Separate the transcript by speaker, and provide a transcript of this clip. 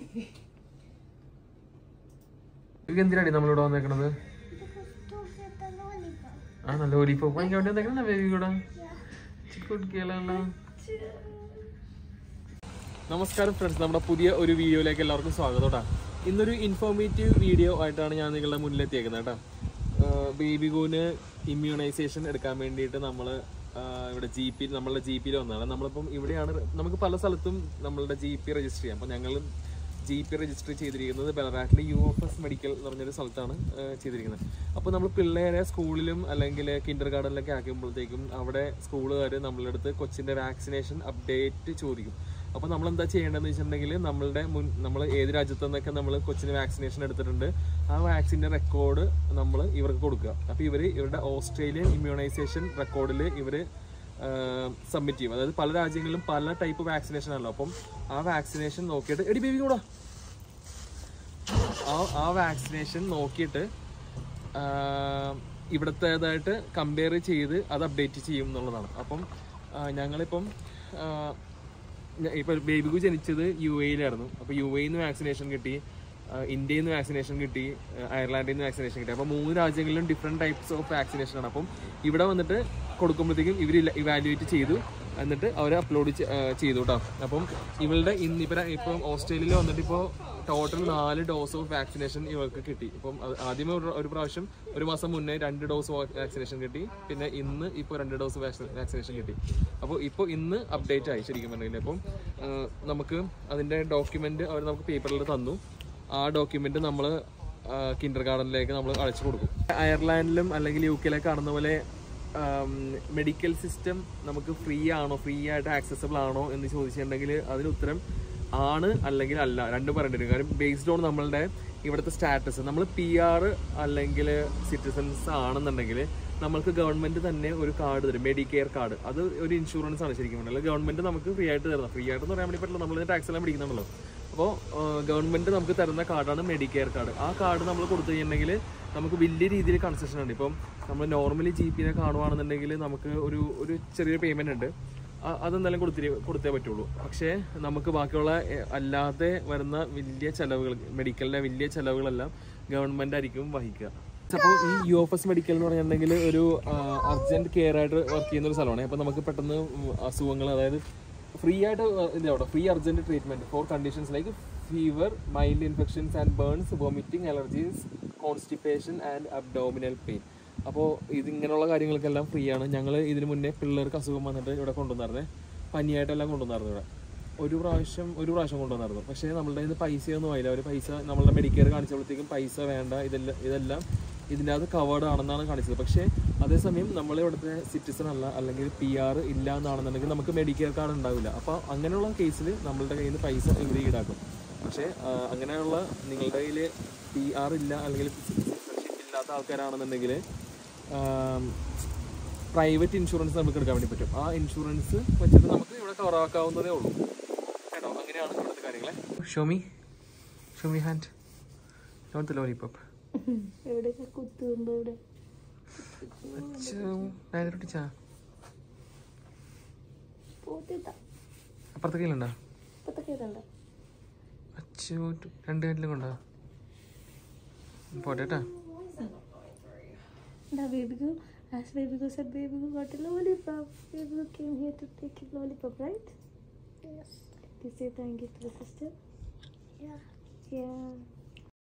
Speaker 1: ഇത് എന്തിനാടി നമ്മളിവിടെ വന്നേക്കണത് ആ നല്ല ലോലിപോപ്പ് വാങ്ങിക്കാൻ വേണ്ടി വന്നേക്കണ ബേബി കൂടെ കുട്ടികളാണല്ലോ നമസ്കാരം ഫ്രണ്ട്സ് നമ്മുടെ പുതിയ ഒരു വീഡിയോയിലേക്ക് എല്ലാവർക്കും സ്വാഗതം കേട്ടോ ഇന്നൊരു ഇൻഫോർമേറ്റീവ് വീഡിയോ ആയിട്ടാണ് ഞാൻ നിങ്ങളുടെ മുന്നിലെത്തിയേക്കുന്നത് കേട്ടോ ബേബി കൂന് ഇമ്മ്യൂണൈസേഷൻ എടുക്കാൻ വേണ്ടിയിട്ട് നമ്മൾ ഇവിടെ ജി പി നമ്മളുടെ ജി പിയിൽ വന്നതാണ് നമ്മളിപ്പം ഇവിടെയാണ് നമുക്ക് പല സ്ഥലത്തും നമ്മളുടെ ജി പി രജിസ്റ്റർ ചെയ്യാം അപ്പം ഞങ്ങൾ ജി പി രജിസ്റ്റർ ചെയ്തിരിക്കുന്നത് ബെലറാറ്റിലെ യു എഫ് എസ് മെഡിക്കൽ എന്ന് പറഞ്ഞൊരു സ്ഥലത്താണ് ആ, ചെയ്തിരിക്കുന്നത് അപ്പോൾ നമ്മൾ പിള്ളേരെ സ്കൂളിലും അല്ലെങ്കിൽ കിൻഡർ ഗാർഡനിലൊക്കെ ആക്കുമ്പോഴത്തേക്കും അവിടെ സ്കൂളുകാർ നമ്മളുടെ അടുത്ത് കൊച്ചിൻ്റെ വാക്സിനേഷൻ അപ്ഡേറ്റ് ചോദിക്കും അപ്പോൾ നമ്മൾ എന്താ ചെയ്യേണ്ടതെന്ന് വെച്ചിട്ടുണ്ടെങ്കിൽ നമ്മളുടെ മുൻ നമ്മൾ ഏത് രാജ്യത്തു നിന്നൊക്കെ നമ്മൾ കൊച്ചിന് വാക്സിനേഷൻ എടുത്തിട്ടുണ്ട് ആ വാക്സിൻ്റെ റെക്കോർഡ് നമ്മൾ ഇവർക്ക് കൊടുക്കുക അപ്പോൾ ഇവർ ഇവരുടെ ഓസ്ട്രേലിയൻ ഇമ്മ്യൂണൈസേഷൻ റെക്കോർഡിൽ ഇവർ സബ്മിറ്റ് ചെയ്യും അതായത് പല രാജ്യങ്ങളിലും പല ടൈപ്പ് വാക്സിനേഷൻ ആണല്ലോ അപ്പം ആ വാക്സിനേഷൻ നോക്കിയിട്ട് എടി ബേബി കൂടാ ആ ആ വാക്സിനേഷൻ നോക്കിയിട്ട് ആഹ് ഇവിടത്തേതായിട്ട് കമ്പയർ ചെയ്ത് അത് അപ്ഡേറ്റ് ചെയ്യും എന്നുള്ളതാണ് അപ്പം ആഹ് ഞങ്ങളിപ്പം ആഹ് ഞ- ഇപ്പൊ ബേബികു ജനിച്ചത് യു എയിലായിരുന്നു അപ്പോൾ യു എയിൽ നിന്ന് വാക്സിനേഷൻ കിട്ടി ആഹ് ഇന്ത്യയിൽ നിന്ന് വാക്സിനേഷൻ കിട്ടി ആഹ് അയർലാൻഡിൽ നിന്ന് വാക്സിനേഷൻ കിട്ടി അപ്പോൾ മൂന്ന് രാജ്യങ്ങളിലും ഡിഫറെൻറ്റ് ടൈപ്സ് ഓഫ് വാക്സിനേഷൻ ആണ് അപ്പം ഇവിടെ വന്നിട്ട് കൊടുക്കുമ്പോഴത്തേക്കും ഇവർ ഇവാലുവേറ്റ് ചെയ്തു എന്നിട്ട് അവർ അപ്ലോഡ് ചെയ്തു കേട്ടോ അപ്പം ഇവളുടെ ഇന്നിപ്പം ഇപ്പം ഓസ്ട്രേലിയയിൽ വന്നിട്ട് ഇപ്പോൾ ടോട്ടൽ നാല് ഡോസ് ഓഫ് വാക്സിനേഷൻ ഇവർക്ക് കിട്ടി ഇപ്പം അത് ആദ്യമേ ഒരു ഒരു പ്രാവശ്യം ഒരു മാസം മുന്നേ രണ്ട് ഡോസ് വാക്സിനേഷൻ കിട്ടി പിന്നെ ഇന്ന് ഇപ്പോൾ രണ്ട് ഡോസ് വാക്സിനേഷൻ കിട്ടി അപ്പോൾ ഇപ്പോൾ ഇന്ന് അപ്ഡേറ്റ് ആയി ശരിക്കും പറഞ്ഞില്ല അപ്പം ആ, നമുക്ക് അതിൻ്റെ ഡോക്യുമെൻ്റ് അവർ നമുക്ക് പേപ്പറിൽ തന്നു ആ ഡോക്യുമെൻ്റ് നമ്മൾ കിൻഡർ ഗാർഡനിലേക്ക് നമ്മൾ അയച്ചു കൊടുക്കും അയർലാൻഡിലും അല്ലെങ്കിൽ യു കെയിലൊക്കെ കാണുന്ന പോലെ മെഡിക്കൽ സിസ്റ്റം നമുക്ക് ഫ്രീ ആണോ ഫ്രീ ആയിട്ട് ആക്സസബിൾ ആണോ എന്ന് ചോദിച്ചിട്ടുണ്ടെങ്കിൽ അതിന് ഉത്തരം ആണ് അല്ലെങ്കിൽ അല്ല രണ്ടും പറയേണ്ടി വരും കാര്യം ബേസ്ഡ് ഓൺ നമ്മളുടെ ഇവിടുത്തെ സ്റ്റാറ്റസ് നമ്മൾ പി ആർ അല്ലെങ്കിൽ സിറ്റിസൺസ് ആണെന്നുണ്ടെങ്കിൽ നമ്മൾക്ക് ഗവൺമെന്റ് തന്നെ ഒരു കാർഡ് തരും മെഡിക്കെയർ കാർഡ് അത് ഒരു ഇൻഷുറൻസ് ആണ് ശരിക്കും പറഞ്ഞാൽ ഗവൺമെന്റ് നമുക്ക് ഫ്രീ ആയിട്ട് തരുന്നത് ഫ്രീ ആയിട്ട് എന്ന് പറയാൻ വേണ്ടി പറ്റില്ല നമ്മൾ ടാക്സ് എല്ലാം പിടിക്കുന്നുണ്ടല്ലോ അപ്പോൾ ഗവൺമെന്റ് നമുക്ക് തരുന്ന കാർഡാണ് മെഡിക്കെയർ കാർഡ് ആ കാർഡ് നമ്മൾ കൊടുത്തു കഴിഞ്ഞിട്ടുണ്ടെങ്കിൽ നമുക്ക് വലിയ രീതിയിൽ കൺസെഷൻ ഉണ്ട് ഇപ്പം നമ്മൾ നോർമലി ജി പിനെ കാണുവാണെന്നുണ്ടെങ്കിൽ നമുക്ക് ഒരു ഒരു ചെറിയൊരു പേയ്മെന്റ് ഉണ്ട് ആ- അതെന്തായാലും കൊടുത്തിരി കൊടുത്തേ പറ്റുള്ളൂ പക്ഷേ നമുക്ക് ബാക്കിയുള്ള എ, അല്ലാതെ വരുന്ന വലിയ ചെലവുകൾ മെഡിക്കലിന്റെ വലിയ ചെലവുകളെല്ലാം ഗവൺമെന്റ് ആയിരിക്കും വഹിക്കുക അപ്പോൾ ഈ യു എഫ് എസ് മെഡിക്കൽ എന്ന് പറഞ്ഞിട്ടുണ്ടെങ്കിൽ ഒരു അർജന്റ് കെയർ ആയിട്ട് വർക്ക് ചെയ്യുന്ന ഒരു സ്ഥലമാണ് അപ്പോൾ നമുക്ക് പെട്ടെന്ന് അസുഖങ്ങൾ അതായത് ഫ്രീ ആയിട്ട് ഇതവിടെ free urgent treatment for conditions like fever mild infections and burns vomiting allergies constipation and abdominal pain അപ്പോൾ ഇതിങ്ങനെയുള്ള കാര്യങ്ങൾക്കെല്ലാം ഫ്രീ ആണ് ഞങ്ങൾ ഇതിന് മുന്നേ പിള്ളേർക്ക് അസുഖം വന്നിട്ട് ഇവിടെ കൊണ്ടുവന്നായിരുന്നേ പനിയായിട്ടെല്ലാം കൊണ്ടുവന്നായിരുന്നു ഇവിടെ ഒരു പ്രാവശ്യം ഒരു പ്രാവശ്യം കൊണ്ടുവന്നായിരുന്നു പക്ഷേ നമ്മളുടെ ഇത് പൈസയൊന്നും ആയില്ല അവർ പൈസ നമ്മളുടെ മെഡിക്കെയർ കാണിച്ചപ്പോഴത്തേക്കും പൈസ വേണ്ട ഇതെല്ലാം ഇതെല്ലാം ഇതിൻ്റെ അത് കവേർഡ് ആണെന്നാണ് കാണിച്ചത് പക്ഷേ അതേസമയം നമ്മൾ ഇവിടുത്തെ സിറ്റിസൺ അല്ല അല്ലെങ്കിൽ പി ആർ ഇല്ല എന്നാണെന്നുണ്ടെങ്കിൽ നമുക്ക് മെഡിക്കെയർ കാർഡ് ഉണ്ടാവില്ല അപ്പോൾ അങ്ങനെയുള്ള കേസിൽ നമ്മളുടെ കയ്യിൽ നിന്ന് പൈസ ഇവർ ഈടാക്കും പക്ഷേ ആ, അങ്ങനെയുള്ള നിങ്ങളുടെ കയ്യിൽ പി ആർ ഇല്ല അല്ലെങ്കിൽ സിറ്റിസൺഷിപ്പ് ഇല്ലാത്ത ആൾക്കാരാണെന്നുണ്ടെങ്കിൽ പ്രൈവറ്റ് ഇൻഷുറൻസ് നമുക്ക് എടുക്കാൻ വേണ്ടി പറ്റും ആ ഇൻഷുറൻസ് വെച്ചിട്ട് നമുക്ക് ഇവിടെ കവർ ആക്കാവുന്നതേ ഉള്ളൂ കേട്ടോ അങ്ങനെയാണ് ഇവിടുത്തെ കാര്യങ്ങളെ ഷോമി ഷോമി ഹാൻഡ് നോട്ട് ലോലിപ്പോപ്പ്
Speaker 2: എവിടെയൊക്കെ കുത്തുമ്പോ ഇവിടെ
Speaker 1: ടീച്ചാ
Speaker 2: പോത്തിട്ടാ
Speaker 1: അപ്പുറത്തെ കയ്യിലുണ്ടോ
Speaker 2: ഇപ്പത്തെ കേട്ടണ്ട
Speaker 1: അച്ഛോ രണ്ട് കയ്യിലും കൊണ്ടോ പോട്ടെ കേട്ടാ
Speaker 2: Now baby girl, as baby girl said, baby girl got a lollipop. Baby girl came here to take a lollipop, right? Yes. Did you say thank you to the sister? Yeah. Yeah.